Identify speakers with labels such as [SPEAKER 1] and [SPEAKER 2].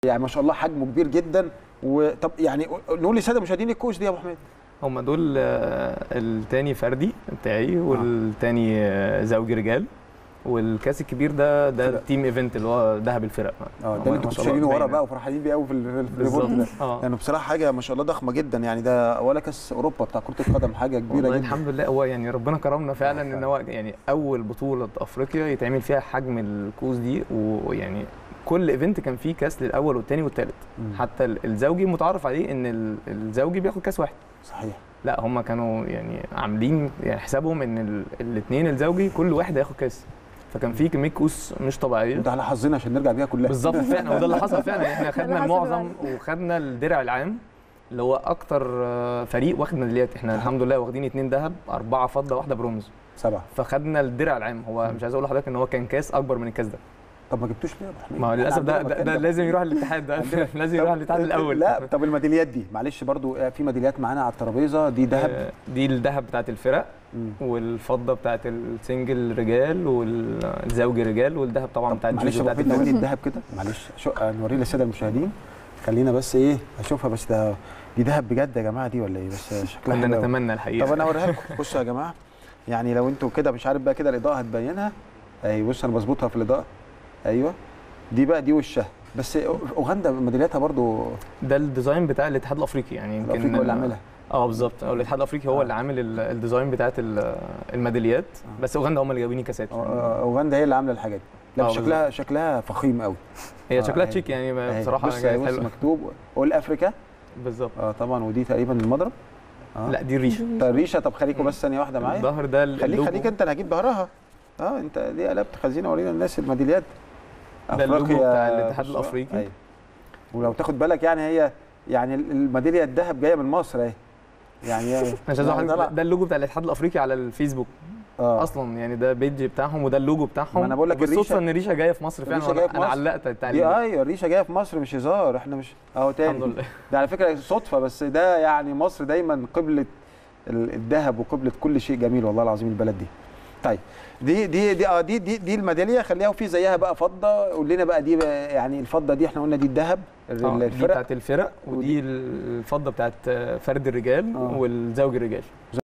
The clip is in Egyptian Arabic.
[SPEAKER 1] يعني ما شاء الله حجمه كبير جدا وطب يعني نقول للساده المشاهدين الكوش دي يا ابو حميد
[SPEAKER 2] هم دول آه، التاني فردي بتاعي والتاني آه، زوجي رجال والكاس الكبير ده ده
[SPEAKER 1] فرق.
[SPEAKER 2] التيم ايفنت اللي هو ذهب الفرق
[SPEAKER 1] اه
[SPEAKER 2] هم
[SPEAKER 1] ده اللي
[SPEAKER 2] ما
[SPEAKER 1] انتوا كنتوا
[SPEAKER 2] شاء الله
[SPEAKER 1] شايلينه ورا
[SPEAKER 2] باين.
[SPEAKER 1] بقى وفرحانين بيه قوي في ال- في الريبورت ده
[SPEAKER 2] بالظبط اه
[SPEAKER 1] يعني بصراحه حاجه ما شاء الله ضخمه جدا يعني ده ولا كاس اوروبا بتاع كره القدم حاجه كبيره
[SPEAKER 2] والله
[SPEAKER 1] جدا
[SPEAKER 2] الحمد لله هو يعني ربنا كرمنا فعلا
[SPEAKER 1] آه،
[SPEAKER 2] ان هو يعني اول بطوله افريقيا يتعمل فيها حجم الكوز دي ويعني كل ايفنت كان فيه كاس للاول والثاني والثالث
[SPEAKER 1] مم.
[SPEAKER 2] حتى ال- الزوجي متعارف عليه ان ال- الزوجي بياخد كاس واحد
[SPEAKER 1] صحيح
[SPEAKER 2] لا هم كانوا يعني عاملين يعني حسابهم ان الاثنين الزوجي كل واحد هياخد كاس فكان في كميه كؤوس مش طبيعيه
[SPEAKER 1] انت على حظنا عشان نرجع بيها كلها
[SPEAKER 2] بالظبط فعلا وده اللي حصل فعلا احنا
[SPEAKER 3] اللي
[SPEAKER 2] خدنا
[SPEAKER 3] حصل
[SPEAKER 2] المعظم وخدنا الدرع العام اللي هو اكتر آه، فريق واخد ميداليات احنا الحمد لله واخدين اتنين ذهب اربعه فضه واحده برونز
[SPEAKER 1] سبعه
[SPEAKER 2] فخدنا الدرع العام هو مش عايز اقول لحضرتك ان هو كان كاس اكبر من الكاس ده
[SPEAKER 1] طب ما جبتوش ليه يا ابو حميد؟
[SPEAKER 2] ما هو
[SPEAKER 1] احنا
[SPEAKER 2] للاسف ده,
[SPEAKER 1] عندنا
[SPEAKER 2] ده,
[SPEAKER 1] مكان
[SPEAKER 2] ده لازم يروح الاتحاد ده
[SPEAKER 1] عندنا-
[SPEAKER 2] لازم يروح
[SPEAKER 1] طب-
[SPEAKER 2] الاتحاد الاول
[SPEAKER 1] لا طب الميداليات دي معلش برضو آه، في ميداليات معانا على الترابيزه دي ذهب
[SPEAKER 2] آه، دي الذهب بتاعت الفرق
[SPEAKER 1] مم.
[SPEAKER 2] والفضه بتاعت السنجل رجال والزوجي رجال والذهب طبعا
[SPEAKER 1] طب
[SPEAKER 2] بتاعت
[SPEAKER 1] معلش يا
[SPEAKER 2] الجوجو
[SPEAKER 1] ابو
[SPEAKER 2] بتاعت
[SPEAKER 1] حميد نوريني
[SPEAKER 2] الفرق.
[SPEAKER 1] الذهب كده معلش شو آه، نوريه للساده المشاهدين خلينا بس ايه اشوفها بس ده دي ذهب بجد يا جماعه دي ولا ايه بس شكلها
[SPEAKER 2] كنا
[SPEAKER 1] حلو أوي.
[SPEAKER 2] نتمنى الحقيقه
[SPEAKER 1] طب انا اوريها لكم بصوا يا جماعه يعني لو انتوا كده مش عارف بقى كده الاضاءه هتبينها اي بص انا بظبطها في الاضاءه ايوه دي بقى دي وشها بس اوغندا ميدالياتها برضو
[SPEAKER 2] ده الديزاين بتاع الاتحاد الافريقي يعني يمكن
[SPEAKER 1] الافريقي هو اللي عاملها
[SPEAKER 2] اه بالظبط هو الاتحاد الافريقي هو
[SPEAKER 1] آه.
[SPEAKER 2] اللي عامل ال- الديزاين بتاعت ال- الميداليات
[SPEAKER 1] آه.
[SPEAKER 2] بس اوغندا هم اللي جايبين كاسات
[SPEAKER 1] أو- اوغندا هي اللي عامله الحاجات دي لا
[SPEAKER 2] آه،
[SPEAKER 1] بس شكلها شكلها فخيم قوي
[SPEAKER 2] هي
[SPEAKER 1] آه،
[SPEAKER 2] شكلها
[SPEAKER 1] أهي.
[SPEAKER 2] تشيك يعني
[SPEAKER 1] أهي.
[SPEAKER 2] بصراحه
[SPEAKER 1] بص
[SPEAKER 2] كانت
[SPEAKER 1] بص
[SPEAKER 2] حلوه
[SPEAKER 1] مكتوب اول افريكا
[SPEAKER 2] بالظبط
[SPEAKER 1] اه طبعا ودي تقريبا المضرب اه
[SPEAKER 2] لا دي الريشه
[SPEAKER 1] طب الريشه طب خليكم بس ثانيه واحده معايا
[SPEAKER 2] الظهر ده ال-
[SPEAKER 1] خليك
[SPEAKER 2] اللوجو.
[SPEAKER 1] خليك انت اللي هجيب ظهرها اه انت ليه قلبت خلينا اورينا الناس الميداليات
[SPEAKER 2] ده اللوجو
[SPEAKER 1] أفريقيا
[SPEAKER 2] بتاع الاتحاد
[SPEAKER 1] بصوا.
[SPEAKER 2] الأفريقي.
[SPEAKER 1] أيوة. ولو تاخد بالك يعني هي يعني الميداليه الذهب جايه من مصر اهي يعني هي-
[SPEAKER 2] مش عايز أقول
[SPEAKER 1] يعني
[SPEAKER 2] لحضرتك
[SPEAKER 1] طلع-
[SPEAKER 2] ده اللوجو بتاع الاتحاد الافريقي على الفيسبوك
[SPEAKER 1] اه
[SPEAKER 2] اصلا يعني ده بيج بتاعهم وده اللوجو بتاعهم
[SPEAKER 1] ما أنا بقول لك
[SPEAKER 2] بالصدفه
[SPEAKER 1] الريشة-
[SPEAKER 2] ان الريشه جايه في مصر فعلا
[SPEAKER 1] الريشة جاية
[SPEAKER 2] وأنا-
[SPEAKER 1] في
[SPEAKER 2] انا
[SPEAKER 1] مصر.
[SPEAKER 2] علقت
[SPEAKER 1] دي
[SPEAKER 2] التعليق
[SPEAKER 1] ايوه الريشه جايه في مصر مش هزار احنا مش اهو تاني
[SPEAKER 2] الحمد لله
[SPEAKER 1] ده على فكره صدفه بس ده يعني مصر دايما قبله ال- الذهب وقبله كل شيء جميل والله العظيم البلد دي طيب دي دي دي اه دي دي, دي الميداليه خليها وفي زيها بقى فضه قول لنا بقى دي بقى يعني الفضه دي احنا قلنا دي الذهب
[SPEAKER 2] آه، دي
[SPEAKER 1] الفرق
[SPEAKER 2] بتاعت الفرق
[SPEAKER 1] ودي-
[SPEAKER 2] ودي الفضه بتاعت فرد الرجال
[SPEAKER 1] آه.
[SPEAKER 2] والزوج الرجال